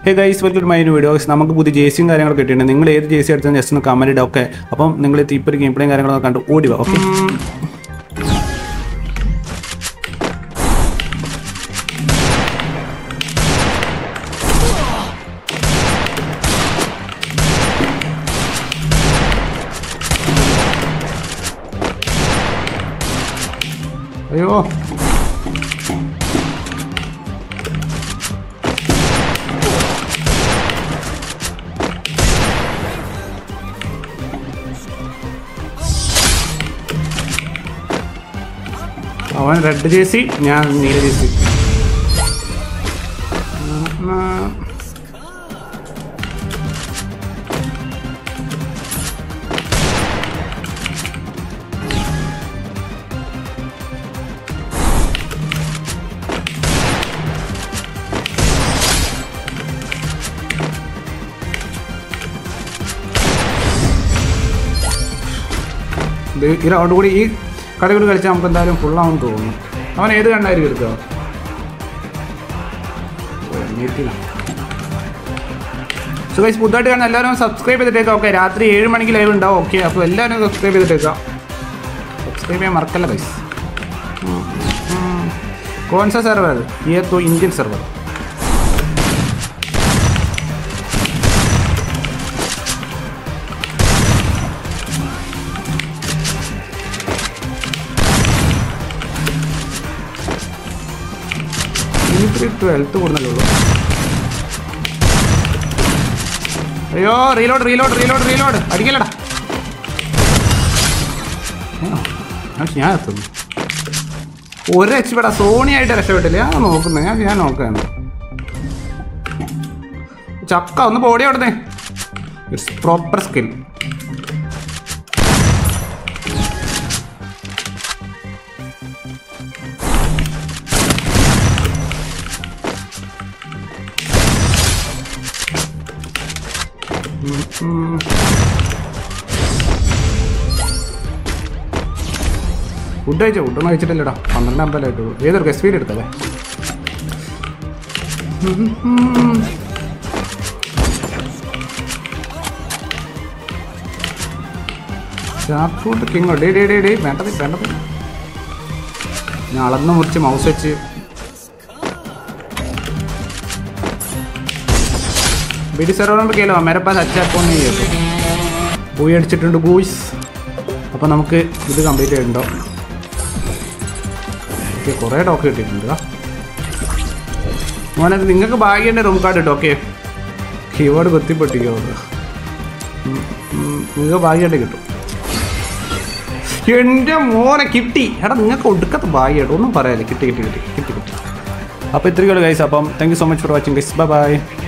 hey guys welcome to my videos നമുക്ക് പുതിയ ജേസിയും കാര്യങ്ങളൊക്കെ കിട്ടിയിട്ടുണ്ട് നിങ്ങൾ ഏത് ജേസി എടുത്താൽ ജസ്റ്റ് ഒന്ന് കമന്റ് ഇടുക ഓക്കെ അപ്പം നിങ്ങൾ ഇപ്പോൾ ഗെയിം പ്ലേയും കാര്യങ്ങളൊക്കെ കണ്ട് ഓടി വാ ഓക്കെ അയ്യോ അവൻ റെഡ് ജേസി ഞാൻ നീല ജേസി ഇത് ഈ റൗണ്ട് കൂടി ഈ കളി കൂടി കളിച്ചാൽ നമുക്ക് എന്തായാലും ഫുള്ളാവും തോന്നുന്നു അവൻ ഏത് കണ്ടായിരിക്കും എടുക്കുക സോ ഗൈസ് പുതുതായിട്ട് കാണുന്ന എല്ലാവരും സബ്സ്ക്രൈബ് ചെയ്തിട്ടേക്കാം ഓക്കെ രാത്രി ഏഴ് മണിക്ക് ലൈവ് ഉണ്ടാവും ഓക്കെ അപ്പോൾ എല്ലാവരും സബ്സ്ക്രൈബ് ചെയ്തിട്ടേക്കാം സബ്സ്ക്രൈബ് ചെയ്യാൻ മറക്കല്ല ഗൈസ് कौन सा सर्वर ये तो इंडियन सर्वर ഇനിയിപ്പോൾ ട്വൽത്ത് കൊടുക്കുന്നുള്ളൂ അയ്യോ റീലോഡ് റീലോഡ് റീലോഡ് റീലോഡ് അടിക്കലടാ ഞാൻ എത്തുന്നു ഒരു എച്ച് പെടാ സോണി ആയിട്ട് രക്ഷപ്പെട്ടില്ല ഞാൻ നോക്കുന്നത് ഞാൻ ഞാൻ നോക്കുകയാണ് ചക്ക ഒന്ന് പോടി അവിടുന്ന് ഇറ്റ്സ് പ്രോപ്പർ സ്കിൽ ഫുഡ് കഴിച്ചോ ഫുഡൊന്നും കഴിച്ചിട്ടില്ലടാ പന്ത്രണ്ട് അമ്പലമായിട്ടുള്ളൂ ഏതൊരു ഗസ്റ്റ് ഫീൽ എടുത്തല്ലേ ഷാർപ്പ് ഫുഡ് കിങ്ങോ ഡേ ഡേ ഡേ ഡേ വേണ്ടത് വേണ്ടത് ഞാൻ അളന്ന് മുറിച്ച് മൗസ് വെച്ച് ബിഡി സെർവർ കേലോ മേരെ പാസ് അച്ചാക്കോന്ന് പോയി അടിച്ചിട്ടുണ്ട് ഗൂയ്സ് അപ്പോൾ നമുക്ക് ഇത് കംപ്ലീറ്റ് ചെയ്തിട്ടുണ്ടോ ഓക്കെ കുറേ ടോക്ക് കിട്ടിയിട്ടുണ്ട് മോനെ നിങ്ങൾക്ക് ഭാഗ്യൻ്റെ റൂം കാർഡ് കിട്ടും ഓക്കെ കീബോർഡ് കുത്തിപ്പൊട്ടിക്കോ നിങ്ങൾക്ക് ഭാഗ്യമായിട്ട് കിട്ടും എൻ്റെ മോനെ കിട്ടി എടാ നിങ്ങൾക്ക് ഒടുക്കത്തെ ഭാഗ്യമായിട്ട് ഒന്നും പറയാല്ലേ കിട്ടി കിട്ടി കിട്ടി കിട്ടി കിട്ടി അപ്പോൾ ഇത്രയും ഗൈസ് അപ്പം thank you so much for watching guys bye by